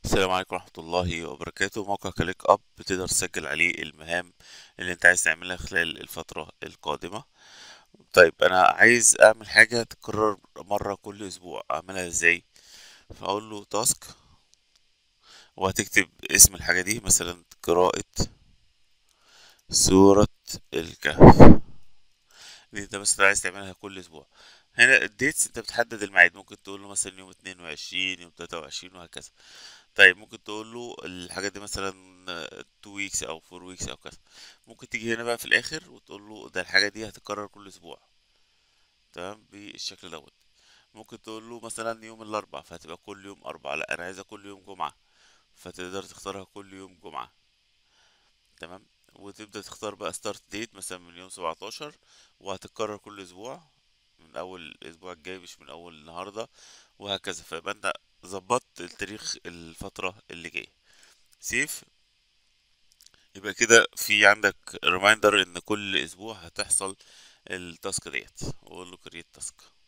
السلام عليكم ورحمة الله وبركاته موقع كليك اب بتقدر تسجل عليه المهام اللي انت عايز تعملها خلال الفترة القادمة طيب انا عايز اعمل حاجة تتكرر مرة كل اسبوع اعملها ازاي فاقول له تاسك وهتكتب اسم الحاجة دي مثلا قراءة سورة الكهف دي انت مثلا عايز تعملها كل اسبوع هنا الديتس انت بتحدد الميعاد ممكن تقول له مثلا يوم اتنين وعشرين يوم تلاتة وعشرين وهكذا طيب ممكن تقول له الحاجة دي مثلا 2 ويكس او 4 ويكس او كذا ممكن تيجي هنا بقى في الاخر وتقول له ده الحاجة دي هتتكرر كل اسبوع تمام بالشكل دوت ممكن تقول له مثلا يوم الاربعاء فهتبقى كل يوم اربعاء لا انا عايزها كل يوم جمعة فتقدر تختارها كل يوم جمعة تمام وتبدأ تختار بقى ستارت ديت مثلا من يوم 17 وهتتكرر كل اسبوع من اول الاسبوع الجاي مش من اول النهارده وهكذا فيبقى انت ظبطت التاريخ الفترة اللي جاية سيف يبقى كده في عندك ريمايندر ان كل اسبوع هتحصل التاسك ديت واقول له كريت تاسك